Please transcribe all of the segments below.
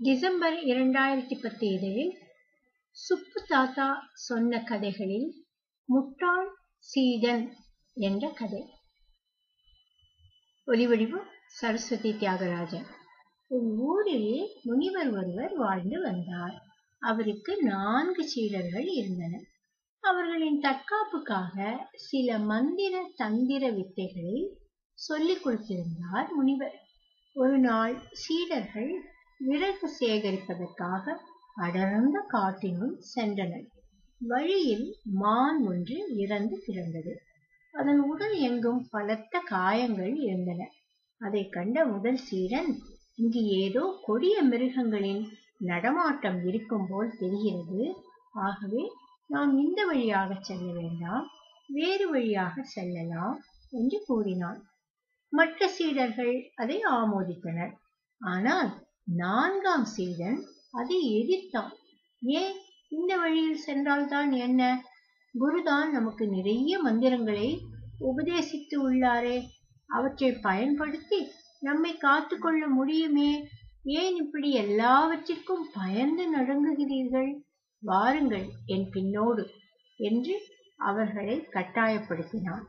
December இரண்டாயிரத்தி பத்து இதழில் சுப்பு தாத்தா சொன்ன கதைகளில் முட்டாள் சீடன் என்ற கதை ஒலிவடிவம் சரஸ்வதி தியாகராஜன் ஒரு ஊரில் முனிவர் ஒருவர் வாழ்ந்து வந்தார் அவருக்கு நான்கு சீடர்கள் இருந்தனர் அவர்களின் தற்காப்புக்காக சில மந்திர தந்திர வித்தைகளை சொல்லிக் கொடுத்திருந்தார் முனிவர் ஒரு நாள் சீடர்கள் விறகு சேகரிப்பதற்காக அடர்ந்த காட்டினுள் சென்றனர் வழியில் மான் ஒன்று இறந்து கிடந்தது அதன் உடல் எங்கும் பலத்த காயங்கள் இருந்தன அதை கண்ட முதல் சீடன் இங்கு ஏதோ கொடிய மிருகங்களின் நடமாட்டம் இருக்கும் போல் தெரிகிறது ஆகவே நாம் இந்த வழியாக செல்ல வேண்டாம் வேறு வழியாக செல்லலாம் என்று கூறினான் மற்ற சீடர்கள் அதை ஆமோதித்தனர் ஆனால் நான்காம் சீடன் அதை எதிர்த்தான் ஏன் இந்த வழியில் சென்றால்தான் என்ன குருதான் நமக்கு நிறைய மந்திரங்களை உபதேசித்து உள்ளாரே அவற்றை பயன்படுத்தி நம்மை காத்து கொள்ள முடியுமே ஏன் இப்படி எல்லாவற்றிற்கும் பயந்து நடுங்குகிறீர்கள் வாருங்கள் என் பின்னோடு என்று அவர்களை கட்டாயப்படுத்தினான்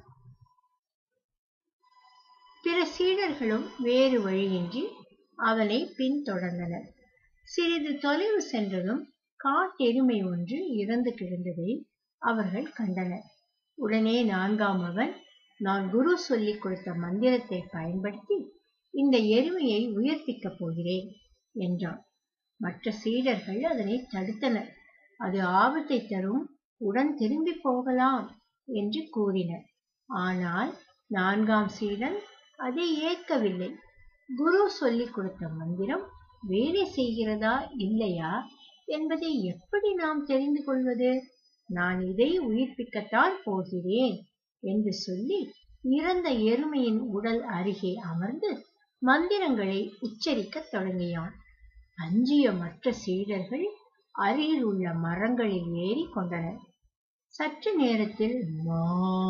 பிற சீடர்களும் வேறு வழியின்றி அவனை பின்தொடர்ந்தனர் சிறிது தொலைவு சென்றதும் காட்டெருமை ஒன்று இறந்து கிடந்ததை அவர்கள் கண்டனர் உடனே நான்காம் அவன் நான் குரு சொல்லிக் கொடுத்த மந்திரத்தை பயன்படுத்தி இந்த எருமையை உயிர்ப்பிக்கப் போகிறேன் என்றான் மற்ற சீடர்கள் அதனை தடுத்தனர் அது ஆபத்தை தரும் உடன் திரும்பி போகலாம் என்று கூறினர் ஆனால் நான்காம் சீடன் அதை ஏற்கவில்லை குரு சொல்லிக் கொடுத்த மந்திரம் வேலை செய்கிறதா இல்லையா என்பதை எப்படி நாம் தெரிந்து கொள்வது நான் இதை உயிர்ப்பிக்கத்தான் போகிறேன் என்று சொல்லி இறந்த எருமையின் உடல் அருகே அமர்ந்து மந்திரங்களை உச்சரிக்கத் தொடங்கியான் அஞ்சிய மற்ற சீடர்கள் அருகில் உள்ள மரங்களில் ஏறி கொண்டனர் சற்று நேரத்தில் மா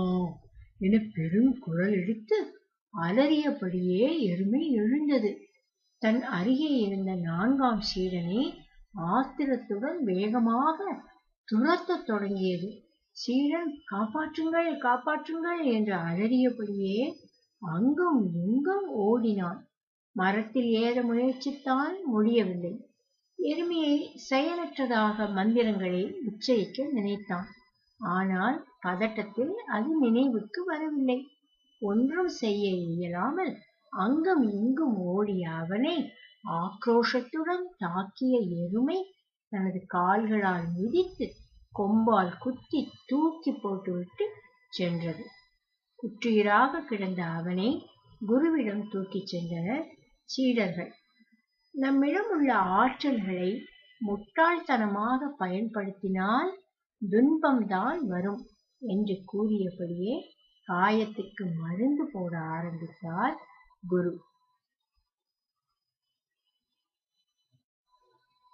என பெரும் குரல் எடுத்து அலறியபடியே எருமை எழுந்தது தன் அருகே இருந்த நான்காம் சீடனை ஆத்திரத்துடன் வேகமாக துரத்தத் தொடங்கியது சீடன் காப்பாற்றுங்கள் காப்பாற்றுங்கள் என்று அலறியபடியே அங்கும் இங்கும் ஓடினான் மரத்தில் ஏற முயற்சித்தான் முடியவில்லை எருமையை செயலற்றதாக மந்திரங்களை உச்சரிக்க நினைத்தான் ஆனால் பதட்டத்தில் அது நினைவுக்கு வரவில்லை ஒன்றும் செய்ய இயலாமல் அங்கும் இங்கும் ஓடிய அவனை ஆக்ரோஷத்துடன் தாக்கிய எருமை தனது கால்களால் மிதித்து கொம்பால் குத்தி தூக்கி போட்டுவிட்டு சென்றது குற்றுயிராக கிடந்த அவனை குருவிடம் தூக்கிச் சென்றனர் சீடர்கள் நம்மிடம் உள்ள ஆற்றல்களை முட்டாள்தனமாக பயன்படுத்தினால் துன்பம்தான் வரும் என்று கூறியபடியே காயத்துக்கு மருந்து போட ஆரம்பித்தார் குரு